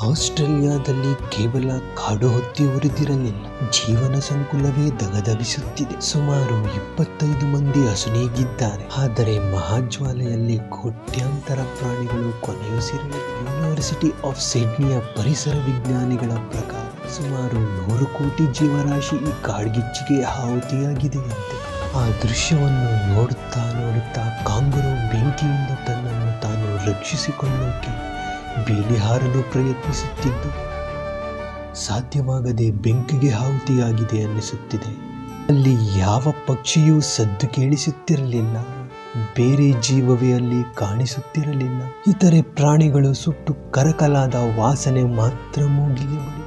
ಆಸ್ಟ್ರೇಲಿಯಾದಲ್ಲಿ ಕೇವಲ ಕಾಡು ಹೊತ್ತಿ ಉರಿದಿರಲಿಲ್ಲ ಜೀವನ ಸಂಕುಲವೇ ದಗದಗಿಸುತ್ತಿದೆ ಸುಮಾರು ಇಪ್ಪತ್ತೈದು ಮಂದಿ ಅಸುನೀಗಿದ್ದಾರೆ ಆದರೆ ಮಹಾಜ್ವಾಲೆಯಲ್ಲಿ ಕೋಟ್ಯಾಂತರ ಪ್ರಾಣಿಗಳು ಕೊನೆಯುಸಿರಲಿವೆ ಯೂನಿವರ್ಸಿಟಿ ಆಫ್ ಸಿಡ್ನಿಯ ಪರಿಸರ ವಿಜ್ಞಾನಿಗಳ ಪ್ರಕಾರ ಸುಮಾರು ನೂರು ಕೋಟಿ ಜೀವರಾಶಿ ಈ ಕಾಡ್ಗಿಚ್ಚಿಗೆ ಆಹುತಿಯಾಗಿದೆಯಂತೆ ಆ ದೃಶ್ಯವನ್ನು ನೋಡುತ್ತಾ ನೋಡುತ್ತಾ ಕಾಂಗರು ಬೆಂಕಿಯಿಂದ ತನ್ನನ್ನು ತಾನು ರಕ್ಷಿಸಿಕೊಳ್ಳೋಕೆ ಬೇಲಿ ಹಾರಲು ಪ್ರಯತ್ನಿಸುತ್ತಿದ್ದು ಸಾಧ್ಯವಾಗದೆ ಬೆಂಕಿಗೆ ಆಹುತಿಯಾಗಿದೆ ಅನ್ನಿಸುತ್ತಿದೆ ಅಲ್ಲಿ ಯಾವ ಪಕ್ಷಿಯೂ ಸದ್ದು ಕೇಳಿಸುತ್ತಿರಲಿಲ್ಲ ಬೇರೆ ಜೀವವೇ ಅಲ್ಲಿ ಕಾಣಿಸುತ್ತಿರಲಿಲ್ಲ ಇತರೆ ಪ್ರಾಣಿಗಳು ಸುಟ್ಟು ಕರಕಲಾದ ವಾಸನೆ ಮಾತ್ರ ಮೂಗಿಗೆ ಬಡಿ